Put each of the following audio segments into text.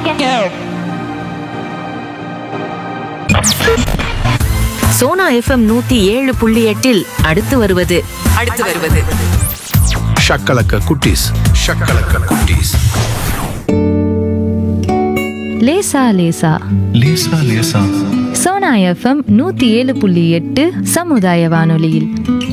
Sona FM நூத்தி ஏழு புள்ளி எட்டில் அடுத்து வருவது அடுத்து வருவது ஷக்கலக்க குட்டீஸ் ஷக்கலக்க குட்டீஸ் லேசா லேசா லேசா லேசா சோனா எஃப்எம் நூத்தி ஏழு புள்ளி எட்டு சமுதாய வானொலியில்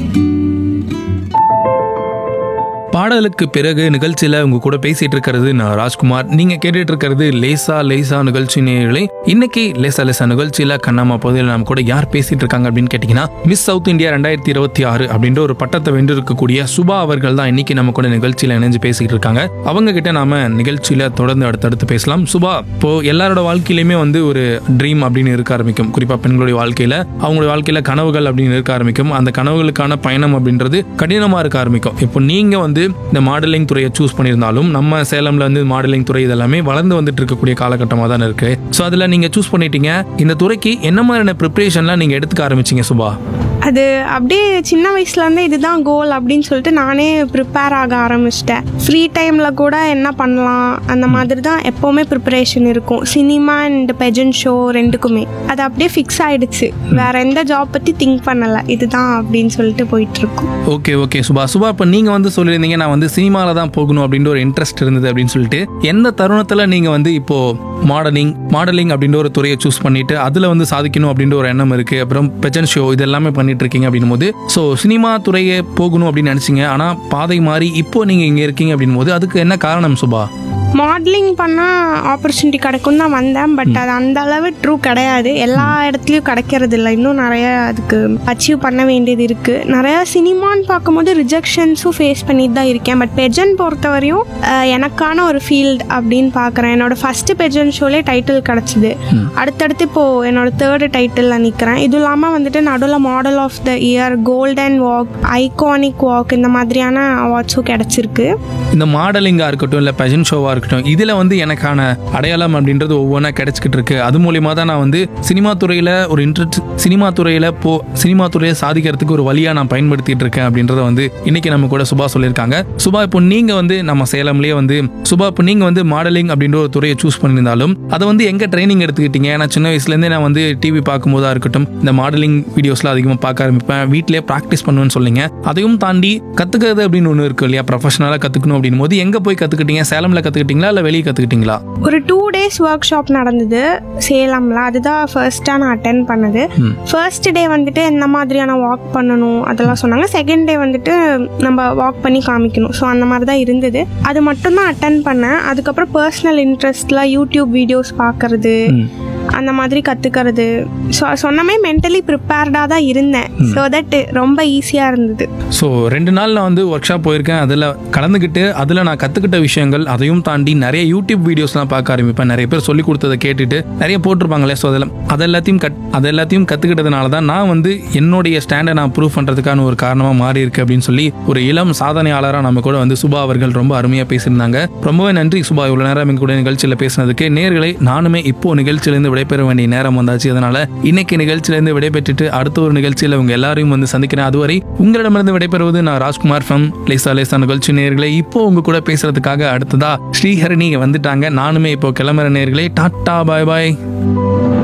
பாடலுக்கு பிறகு நிகழ்ச்சியில உங்க கூட பேசிட்டு இருக்கிறது நான் ராஜ்குமார் நீங்க கேட்டுட்டு இருக்கிறது லேசா லேசா நிகழ்ச்சி நேயர்களே இன்னைக்கு லேசா லேசா நிகழ்ச்சியில கண்ணாமா பகுதியில் நம்ம கூட யார் பேசிட்டு இருக்காங்க அப்படின்னு கேட்டீங்கன்னா மிஸ் சவுத் இந்தியா ரெண்டாயிரத்தி இருபத்தி ஆறு அப்படின்ற ஒரு பட்டத்தை வென்றிருக்கக்கூடிய சுபா அவர்கள் தான் இன்னைக்கு நம்ம கூட நிகழ்ச்சியில இணைஞ்சு பேசிட்டு இருக்காங்க அவங்க கிட்ட நாம நிகழ்ச்சியில தொடர்ந்து அடுத்தடுத்து பேசலாம் சுபா இப்போ எல்லாரோட வாழ்க்கையிலுமே வந்து ஒரு ட்ரீம் அப்படின்னு இருக்க ஆரம்பிக்கும் குறிப்பா பெண்களுடைய வாழ்க்கையில அவங்களுடைய வாழ்க்கையில கனவுகள் அப்படின்னு இருக்க ஆரம்பிக்கும் அந்த கனவுகளுக்கான பயணம் அப்படின்றது கடினமா இருக்க ஆரம்பிக்கும் இப்போ நீங்க வந்து இந்த மாடலிங் துறையை சூஸ் பண்ணியிருந்தாலும் நம்ம சேலம்ல வந்து மாடலிங் துறை இதெல்லாமே வளர்ந்து வந்துட்டு இருக்கக்கூடிய காலகட்டமாக தான் இருக்கு ஸோ அதுல நீங்க சூஸ் பண்ணிட்டீங்க இந்த துறைக்கு என்ன மாதிரியான ப்ரிப்பரேஷன்லாம் நீங்க எடுத்துக்க ஆரம்பிச்சீங்க சுபா அது அப்படியே சின்ன வயசுலேருந்தே இதுதான் கோல் அப்படின்னு சொல்லிட்டு நானே ப்ரிப்பேர் ஆக ஆரம்பிச்சிட்டேன் ஃப்ரீ டைமில் கூட என்ன பண்ணலாம் அந்த மாதிரி தான் எப்போவுமே ப்ரிப்பரேஷன் இருக்கும் சினிமா அண்ட் பெஜன் ஷோ ரெண்டுக்குமே அது அப்படியே ஃபிக்ஸ் ஆயிடுச்சு வேற எந்த ஜாப் பற்றி திங்க் பண்ணலை இதுதான் அப்படின்னு சொல்லிட்டு போயிட்டுருக்கோம் ஓகே ஓகே சுபா சுபா இப்போ நீங்க வந்து சொல்லியிருந்தீங்க நான் வந்து சினிமாவில் தான் போகணும் அப்படின்ற ஒரு இன்ட்ரெஸ்ட் இருந்தது அப்படின்னு சொல்லிட்டு எந்த தருணத்தில் நீங்க வந்து இப்போ மாடலிங் மாடலிங் அப்படின்ற ஒரு துறையை சூஸ் பண்ணிட்டு அதுல வந்து சாதிக்கணும் அப்படின்ற ஒரு எண்ணம் இருக்கு அப்புறம் பெஜன் ஷோ இது எல்லாமே பண்ணிட்டு இருக்கீங்க அப்படின்னும் போது ஸோ சினிமா துறையை போகணும் அப்படின்னு நினைச்சீங்க ஆனா பாதை மாறி இப்போ நீங்க இங்க இருக்கீங்க அப்படின்னும் போது அதுக்கு என்ன காரணம் சுபா மாடலிங் பண்ணால் ஆப்பர்ச்சுனிட்டி கிடைக்கும் தான் வந்தேன் பட் அது அந்த அளவு ட்ரூ கிடையாது எல்லா இடத்துலையும் கிடைக்கிறது இல்லை இன்னும் நிறைய அதுக்கு அச்சீவ் பண்ண வேண்டியது இருக்குது நிறைய சினிமான்னு பார்க்கும்போது ரிஜெக்ஷன்ஸும் ஃபேஸ் பண்ணிட்டு தான் இருக்கேன் பட் பெஜன் பொறுத்தவரையும் அஹ், எனக்கான ஒரு ஃபீல்ட் அப்படின்னு பார்க்குறேன் என்னோட ஃபஸ்ட்டு பெஜன் ஷோலே டைட்டில் கிடச்சிது அடுத்தடுத்து இப்போது என்னோட தேர்டு டைட்டிலில் நிற்கிறேன் இது இல்லாமல் வந்துட்டு நடுவில் model of the year golden walk iconic walk இந்த மாதிரியான அவார்ட்ஸும் கிடச்சிருக்கு இந்த மாடலிங்கா இருக்கட்டும் இல்ல பெஜன் ஷோவா இருக்கட்டும் இதுல வந்து எனக்கான அடையாளம் அப்படின்றது ஒவ்வொன்றா கிடைச்சிக்கிட்டு இருக்கு அது மூலியமா தான் நான் வந்து சினிமா துறையில ஒரு இன்ட்ரெஸ்ட் சினிமா துறையில போ சினிமா துறையை சாதிக்கிறதுக்கு ஒரு வழியா நான் பயன்படுத்திட்டு இருக்கேன் அப்படின்றத வந்து இன்னைக்கு நம்ம கூட சுபா சொல்லியிருக்காங்க சுபா இப்போ நீங்க வந்து நம்ம சேலம்லயே வந்து சுபா இப்போ நீங்க வந்து மாடலிங் அப்படின்ற ஒரு துறையை சூஸ் பண்ணியிருந்தாலும் அதை வந்து எங்க ட்ரைனிங் எடுத்துக்கிட்டீங்க ஏன்னா சின்ன வயசுல இருந்தே நான் வந்து டிவி பார்க்கும்போதா இருக்கட்டும் இந்த மாடலிங் வீடியோஸ்லாம் அதிகமாக பார்க்க ஆரம்பிப்பேன் வீட்டிலேயே ப்ராக்டிஸ் பண்ணுவேன்னு சொல்லிங்க அதையும் தாண்டி கத்துக்கிறது அப்படின்னு ஒன்று இருக்கு இல்லையா ப்ரொஃபஷனலாக கத்துக்கணும் அப்படின் போது எங்க போய் கத்துக்கிட்டீங்க சேலம்ல கத்துக்கிட்டீங்களா இல்ல வெளியே கத்துக்கிட்டீங்களா ஒரு டூ டேஸ் ஒர்க் ஷாப் நடந்தது சேலம்ல அதுதான் ஃபர்ஸ்டா நான் அட்டென்ட் பண்ணது ஃபர்ஸ்ட் டே வந்துட்டு என்ன மாதிரியான வாக் பண்ணணும் அதெல்லாம் சொன்னாங்க செகண்ட் டே வந்துட்டு நம்ம வாக் பண்ணி காமிக்கணும் ஸோ அந்த மாதிரி தான் இருந்தது அது மட்டும் தான் அட்டன் பண்ணேன் அதுக்கப்புறம் பர்சனல் இன்ட்ரெஸ்ட்ல யூடியூப் வீடியோஸ் பார்க்கறது அந்த மாதிரி கத்துக்கிறது ஸோ சொன்னமே மென்டலி ப்ரிப்பேர்டாக தான் இருந்தேன் ஸோ தட் ரொம்ப ஈஸியாக இருந்தது ஸோ ரெண்டு நாள் நான் வந்து ஒர்க் ஷாப் போயிருக்கேன் அதில் கலந்துக்கிட்டு அதில் நான் கற்றுக்கிட்ட விஷயங்கள் அதையும் தாண்டி நிறைய யூடியூப் வீடியோஸ்லாம் பார்க்க ஆரம்பிப்பேன் நிறைய பேர் சொல்லி கொடுத்ததை கேட்டுட்டு நிறைய போட்டிருப்பாங்களே ஸோ அதில் அது எல்லாத்தையும் கட் அது எல்லாத்தையும் கற்றுக்கிட்டதுனால தான் நான் வந்து என்னுடைய ஸ்டாண்டை நான் ப்ரூவ் பண்ணுறதுக்கான ஒரு காரணமாக மாறி இருக்கு அப்படின்னு சொல்லி ஒரு இளம் சாதனையாளராக நம்ம கூட வந்து சுபா அவர்கள் ரொம்ப அருமையாக பேசியிருந்தாங்க ரொம்பவே நன்றி சுபா இவ்வளோ நேரம் எங்க கூட நிகழ்ச்சியில் பேசினதுக்கு நேர்களை நானுமே இப்போ நிகழ்ச்சியிலேருந்து விடைபெற வேண்டிய நேரம் வந்தாச்சு அதனால இன்னைக்கு நிகழ்ச்சியிலேருந்து விடைபெற்றுட்டு அடுத்த ஒரு நிகழ்ச்சியில் உங்க எல்லாரையும் வந்து சந்திக்கிறேன் அதுவரை உங்களிடமிருந்து விடைபெறுவது நான் ராஜ்குமார் ஃபம் லேசா லேசா நிகழ்ச்சி நேர்களை இப்போ உங்க கூட பேசுறதுக்காக அடுத்ததா ஸ்ரீஹரணி வந்துட்டாங்க நானுமே இப்போ கிளம்புற நேர்களே டாட்டா பாய் பாய்